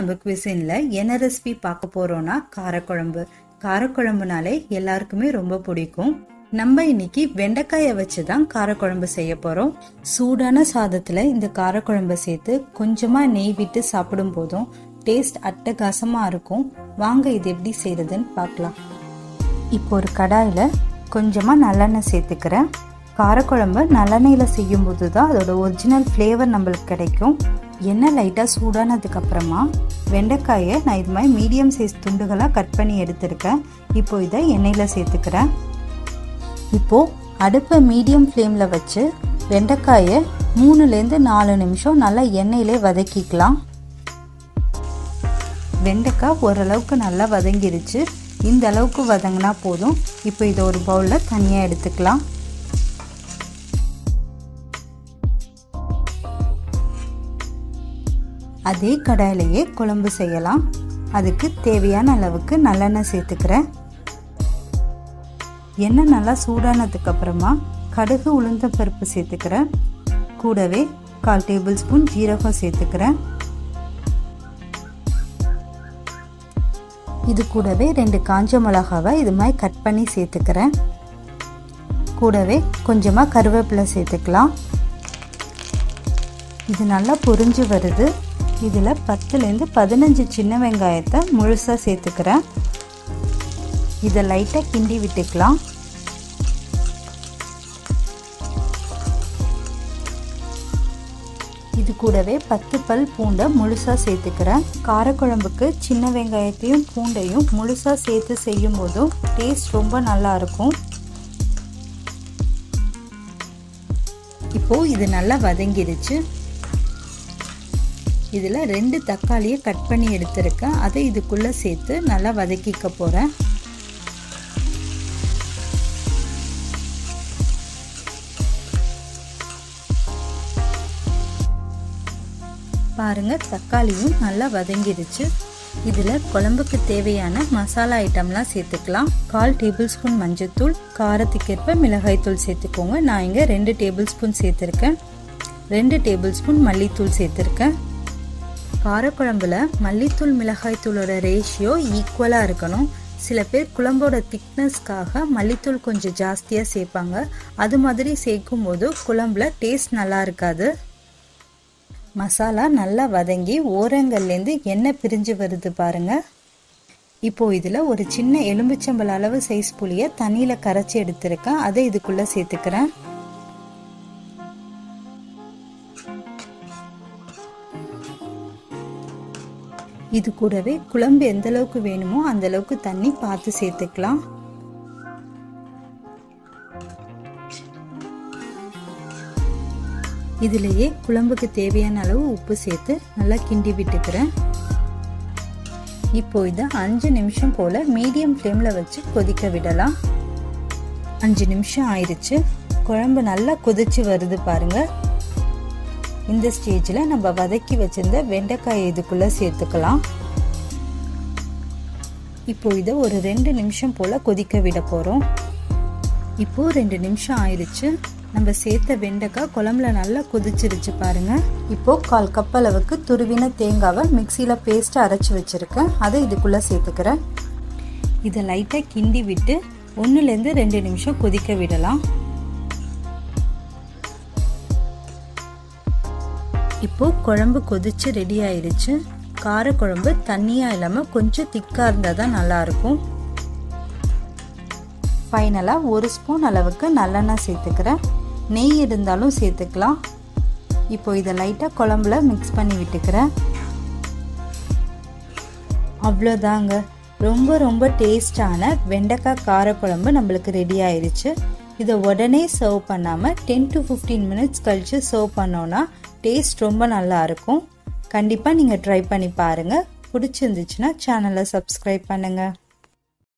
நம்ம குவிசின்ல என்ன ரெசிபி பார்க்க போறோம்னா காரக்குழம்பு காரக்குழம்புனாலே எல்லாருக்குமே ரொம்ப பிடிக்கும் நம்ம இன்னைக்கு வெண்டைக்காயை வச்சு தான் காரக்குழம்பு செய்ய போறோம் சூடான சாதத்துல இந்த காரக்குழம்பை சேர்த்து கொஞ்சமா நெய் விட்டு சாப்பிடும் போதும் டேஸ்ட் அட்டகாசமா இருக்கும் வாங்க இது எப்படி செய்யறதுன்னு பார்க்கலாம் இப்போ ஒரு கடாயில கொஞ்சமா நல்லெண்ணெய் சேர்த்துக்கிறேன் காரக்குழம்பு நல்லெண்ணெயில் செய்யும்போது தான் அதோட ஒரிஜினல் ஃப்ளேவர் நம்மளுக்கு கிடைக்கும் எண்ணெய் லைட்டாக சூடானதுக்கு அப்புறமா வெண்டைக்காயை நான் இது மாதிரி மீடியம் சைஸ் துண்டுகளாக கட் பண்ணி எடுத்திருக்கேன் இப்போ இதை எண்ணெயில் சேர்த்துக்கிறேன் இப்போது அடுப்பை மீடியம் ஃப்ளேமில் வச்சு வெண்டைக்காயை மூணுலேருந்து நாலு நிமிஷம் நல்லா எண்ணெயிலே வதக்கிக்கலாம் வெண்டைக்காய் ஓரளவுக்கு நல்லா வதங்கிருச்சு இந்த அளவுக்கு வதங்கினா போதும் இப்போ இதை ஒரு பவுலில் தனியாக எடுத்துக்கலாம் அதே கடாயிலேயே குழம்பு செய்யலாம் அதுக்கு தேவையான அளவுக்கு நல்லெண்ணெய் சேர்த்துக்கிறேன் எண்ணெய் நல்லா சூடானதுக்கு அப்புறமா கடுகு உளுந்த பருப்பு சேர்த்துக்கிறேன் கூடவே கால் டேபிள் ஸ்பூன் ஜீரகம் சேர்த்துக்கிறேன் இது கூடவே ரெண்டு காஞ்ச மிளகாவை இது மாதிரி கட் பண்ணி சேர்த்துக்கிறேன் கூடவே கொஞ்சமாக கருவேப்பிலை சேர்த்துக்கலாம் இது நல்லா பொரிஞ்சு வருது இதில் பத்துலேருந்து பதினஞ்சு சின்ன வெங்காயத்தை முழுசாக சேர்த்துக்கிறேன் இதை லைட்டாக கிண்டி விட்டுக்கலாம் இது கூடவே பத்து பல் பூண்டை முழுசாக சேர்த்துக்கிறேன் காரக்குழம்புக்கு சின்ன வெங்காயத்தையும் பூண்டையும் முழுசாக சேர்த்து செய்யும் போதும் டேஸ்ட் ரொம்ப நல்லா இருக்கும் இப்போது இது நல்லா வதங்கிடுச்சு இதில் ரெண்டு தக்காளியை கட் பண்ணி எடுத்திருக்கேன் அதை இதுக்குள்ளே சேர்த்து நல்லா வதக்கிக்க போகிறேன் பாருங்க தக்காளியும் நல்லா வதங்கிடுச்சு இதில் குழம்புக்கு தேவையான மசாலா ஐட்டம்லாம் சேர்த்துக்கலாம் கால் டேபிள் ஸ்பூன் மஞ்சத்தூள் காரத்துக்கேற்ப மிளகாய்த்தூள் சேர்த்துக்கோங்க நான் இங்கே ரெண்டு டேபிள் ஸ்பூன் சேர்த்துருக்கேன் ரெண்டு டேபிள் ஸ்பூன் மல்லித்தூள் சேர்த்துருக்கேன் காரக்குழம்புல மல்லித்தூள் மிளகாய்த்தூளோட ரேஷியோ ஈக்குவலாக இருக்கணும் சில பேர் குழம்போட திக்னஸ்க்காக மல்லித்தூள் கொஞ்சம் ஜாஸ்தியாக சேர்ப்பாங்க அது மாதிரி சேர்க்கும் போது குழம்புல டேஸ்ட் நல்லா இருக்காது மசாலா நல்லா வதங்கி ஓரங்கள்லேருந்து எண்ணெய் பிரிஞ்சு வருது பாருங்க இப்போ இதில் ஒரு சின்ன எலும்பிச்சம்பழ அளவு சைஸ் புளியை தண்ணியில் கரைச்சி எடுத்திருக்கேன் அதை இதுக்குள்ளே சேர்த்துக்கிறேன் இது கூடவே குழம்பு எந்த அளவுக்கு வேணுமோ அந்த அளவுக்கு தண்ணி பார்த்து சேர்த்துக்கலாம் இதுலேயே குழம்புக்கு தேவையான அளவு உப்பு சேர்த்து நல்லா கிண்டி விட்டுக்கிறேன் இப்போ இதை அஞ்சு நிமிஷம் போல் மீடியம் ஃப்ளேமில் வச்சு கொதிக்க விடலாம் அஞ்சு நிமிஷம் ஆயிடுச்சு குழம்பு நல்லா கொதிச்சு வருது பாருங்க இந்த ஸ்டேஜில் நம்ம வதக்கி வச்சிருந்த வெண்டைக்காய் இதுக்குள்ளே சேர்த்துக்கலாம் இப்போ இதை ஒரு ரெண்டு நிமிஷம் போல் கொதிக்க விட போகிறோம் இப்போ ரெண்டு நிமிஷம் ஆயிடுச்சு நம்ம சேர்த்த வெண்டைக்காய் குழம்புல நல்லா கொதிச்சிருச்சு பாருங்க இப்போ கால் கப் அளவுக்கு துருவின தேங்காவை மிக்சியில் பேஸ்ட் அரைச்சி வச்சிருக்கேன் அதை இதுக்குள்ளே சேர்த்துக்கிறேன் இதை லைட்டாக கிண்டி விட்டு ஒன்றுலேருந்து ரெண்டு நிமிஷம் கொதிக்க விடலாம் இப்போ குழம்பு கொதிச்சு ரெடி ஆயிடுச்சு காரக்குழம்பு தண்ணியாக இல்லாமல் கொஞ்சம் திக்காக இருந்தால் தான் நல்லாயிருக்கும் ஃபைனலாக ஒரு ஸ்பூன் அளவுக்கு நல்லெண்ணெய் சேர்த்துக்கிறேன் நெய் இருந்தாலும் சேர்த்துக்கலாம் இப்போ இதை லைட்டாக குழம்புல மிக்ஸ் பண்ணி விட்டுக்கிறேன் அவ்வளோதாங்க ரொம்ப ரொம்ப டேஸ்டான வெண்டைக்காய் காரக்குழம்பு நம்மளுக்கு ரெடி ஆயிடுச்சு இதை உடனே சர்வ் பண்ணாமல் டென் டு ஃபிஃப்டீன் மினிட்ஸ் கழித்து சர்வ் பண்ணோன்னா டேஸ்ட் ரொம்ப நல்லா இருக்கும் கண்டிப்பாக நீங்கள் ட்ரை பண்ணி பாருங்கள் பிடிச்சிருந்துச்சுன்னா சேனலை சப்ஸ்கிரைப் பண்ணுங்கள்